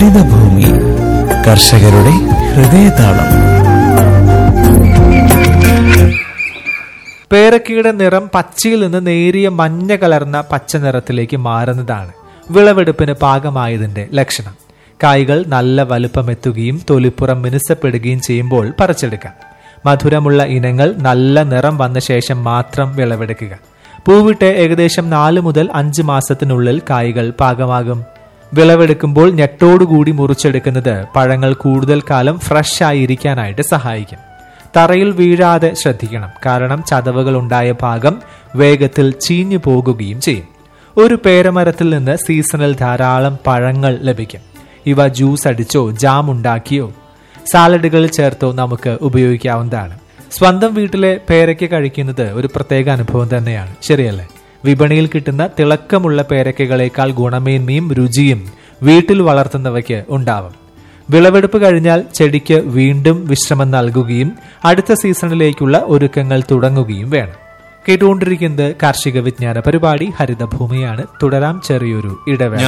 ഹരിതഭൂമി കർഷകരുടെ ഹൃദയതാളം പേരക്കയുടെ നിറം പച്ചയിൽ നിന്ന് നേരിയ മഞ്ഞ കലർന്ന പച്ച നിറത്തിലേക്ക് മാറുന്നതാണ് വിളവെടുപ്പിന് പാകമായതിന്റെ ലക്ഷണം കായ്കൾ നല്ല വലുപ്പമെത്തുകയും തൊലിപ്പുറം മിനുസപ്പെടുകയും ചെയ്യുമ്പോൾ പറിച്ചെടുക്കാം മധുരമുള്ള ഇനങ്ങൾ നല്ല നിറം വന്ന ശേഷം മാത്രം വിളവെടുക്കുക പൂവിട്ട് ഏകദേശം നാല് മുതൽ അഞ്ച് മാസത്തിനുള്ളിൽ കായ്കൾ പാകമാകും വിളവെടുക്കുമ്പോൾ ഞെട്ടോടുകൂടി മുറിച്ചെടുക്കുന്നത് പഴങ്ങൾ കൂടുതൽ കാലം ഫ്രഷ് ആയിരിക്കാനായിട്ട് സഹായിക്കും തറയിൽ വീഴാതെ ശ്രദ്ധിക്കണം കാരണം ചതവുകൾ ഉണ്ടായ ഭാഗം വേഗത്തിൽ ചീഞ്ഞു പോകുകയും ചെയ്യും ഒരു പേരമരത്തിൽ നിന്ന് സീസണിൽ ധാരാളം പഴങ്ങൾ ലഭിക്കും ഇവ ജ്യൂസ് അടിച്ചോ ജാം ഉണ്ടാക്കിയോ സാലഡുകളിൽ ചേർത്തോ നമുക്ക് ഉപയോഗിക്കാവുന്നതാണ് സ്വന്തം വീട്ടിലെ പേരയ്ക്ക കഴിക്കുന്നത് ഒരു പ്രത്യേക അനുഭവം തന്നെയാണ് ശരിയല്ലേ വിപണിയിൽ കിട്ടുന്ന തിളക്കമുള്ള പേരയ്ക്കകളേക്കാൾ ഗുണമേന്മയും രുചിയും വീട്ടിൽ വളർത്തുന്നവയ്ക്ക് ഉണ്ടാവും വിളവെടുപ്പ് കഴിഞ്ഞാൽ ചെടിക്ക് വീണ്ടും വിശ്രമം നൽകുകയും അടുത്ത സീസണിലേക്കുള്ള ഒരുക്കങ്ങൾ തുടങ്ങുകയും വേണം കേട്ടുകൊണ്ടിരിക്കുന്നത് കാർഷിക വിജ്ഞാന പരിപാടി ഹരിതഭൂമിയാണ് തുടരാം ചെറിയൊരു ഇടവേള